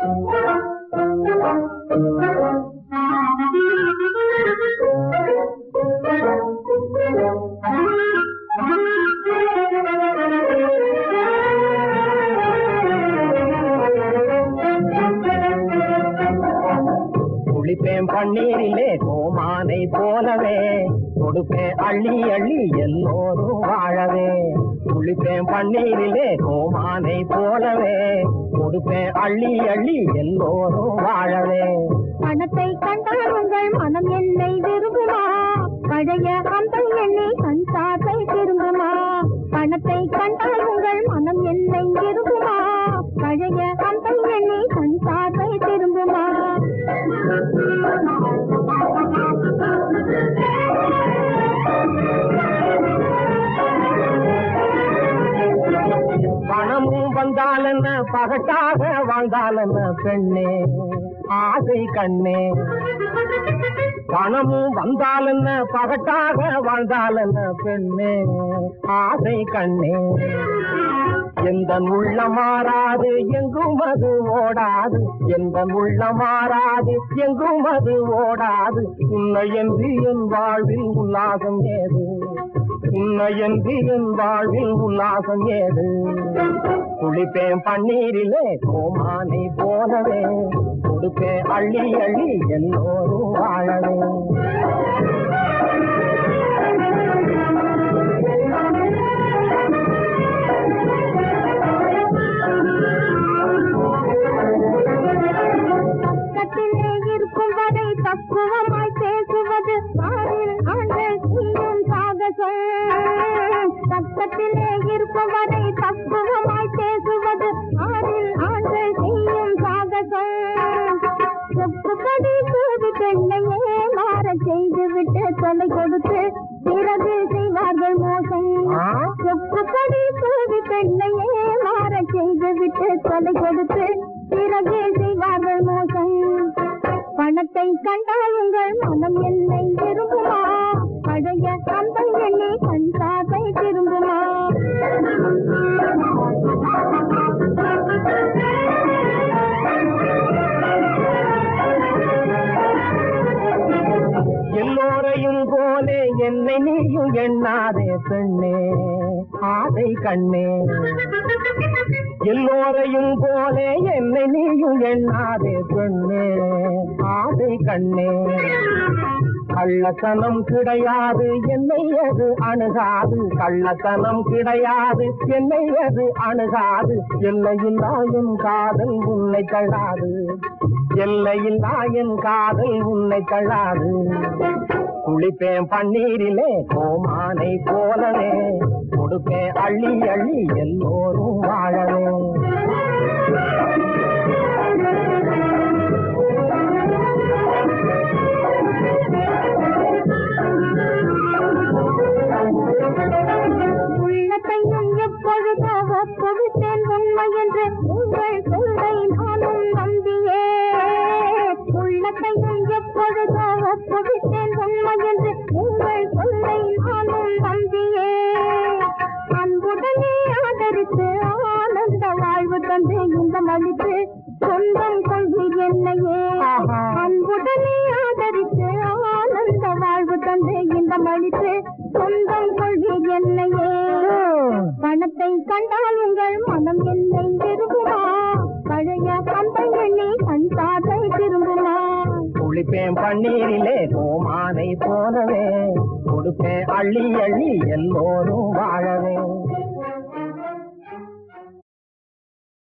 குளிப்பேன் பன்னீரிலே கோமானை போலவே கொடுப்பேன் அள்ளி அள்ளி எல்லோரும் வாழவே குளிப்பேன் பன்னீரிலே கோமானை போலவே கொடுப்பேன் அள்ளி அள்ளி எல்லோரும் வாழவே பணத்தை கண்டால் உங்கள் மனம் என்னை விரும்புமா பழைய அந்த என்னை கண் சாத்தை திரும்புமா பணத்தை கண்டால் உங்கள் மனம் என்னை விரும்புமா பழைய அந்த என்னை கண் சாத்தை திரும்புமா பணமும் வந்தால் என்ன பகட்டாக வாழ்ந்தால் என்ன பெண்ணே ஆசை கண்ணே பணமும் வந்தால் என்ன பகட்டாக வாழ்ந்தால் என்ன பெண்ணே ஆசை கண்ணே எந்த உள்ள மாறாது எங்கும் அது ஓடாது எந்த உள்ள மாறாது எங்கும் அது ஓடாது உன்னை என்று என் வாழ்வில் உல்லாசம் ஏது உன்னை என்று என் வாழ்வில் உல்லாசம் ஏது குளிப்பேன் பன்னீரிலே கோமானை போலவே கொடுப்பேன் அள்ளி அள்ளி எல்லோரும் வாழவே பக்கத்திலே இருக்கும் வரை பக்குவமாய் பேசுவது ஆறில் ஆண்கள் செய்யும் சாகசம் பக்கத்திலே இருக்கும் வரை பக்குவமாய் பேசுவது ஆறில் ஆண்கள் செய்யும் சாகசம் சொப்புப்படி சூது பெண்ணையே மாற செய்துவிட்டு தொலை கொடுத்து பிறகு செய்வார்கள் மோசம் ஆ? சொப்புப்படி சூது பெண்ணையே மாற செய்துவிட்டு தொலை கொடுத்து பிறகு செய்வார்கள் மோசம் பணத்தை கண்டால் உங்கள் மனம் என்னை விரும்புமா பழைய அந்த என்னை கண் சாத்தை திரும்புமா எல்லோரையும் போலே என்னை நீயும் எண்ணாதே பெண்ணே ஆசை கண்ணே எல்லோரையும் போலே என்னை நீயும் எண்ணாதே பெண்ணே ஆசை கண்ணே கள்ளத்தனம் கிடையாது என்னை அது அணுகாது கள்ளத்தனம் கிடையாது என்னை அது அணுகாது எல்லையில்லா என் காதல் உன்னை தள்ளாது எல்லையில்லா என் காதல் உன்னை தள்ளாது குளிப்பேன் பன்னீரிலே கோமானை போலவே கொடுப்பேன் அள்ளி அள்ளி எல்லோரும் வாழவே உள்ளத்தையும் எப்பொழுதோ ஒப்புவித்தேன் உண்மை என்று உங்கள் சொல்லை நானும் நம்பியே உள்ளத்தையும் எப்பொழுதோ ஒப்புவித்தேன் உண்மை என்று உங்கள் சொல்லை நானும் நம்பியே அன்புடனே ஆதரித்து ஆனந்த வாழ்வு தந்து இந்த மலித்து சொந்தம் கொள்கை என்னையே ஆஹா. அன்புடனே ஆதரித்து ஆனந்த வாழ்வு தந்து இந்த மலித்து சொந்தம் கொள்கை என்னையே பணத்தை கண்டால் உங்கள் மனம் என்னை விரும்புமா பழைய அந்த எண்ணை கண் சாத்தை திரும்புமா குளிப்பேன் பன்னீரிலே கோமானை போலவே கொடுப்பேன் அள்ளி அள்ளி எல்லோரும் வாழவே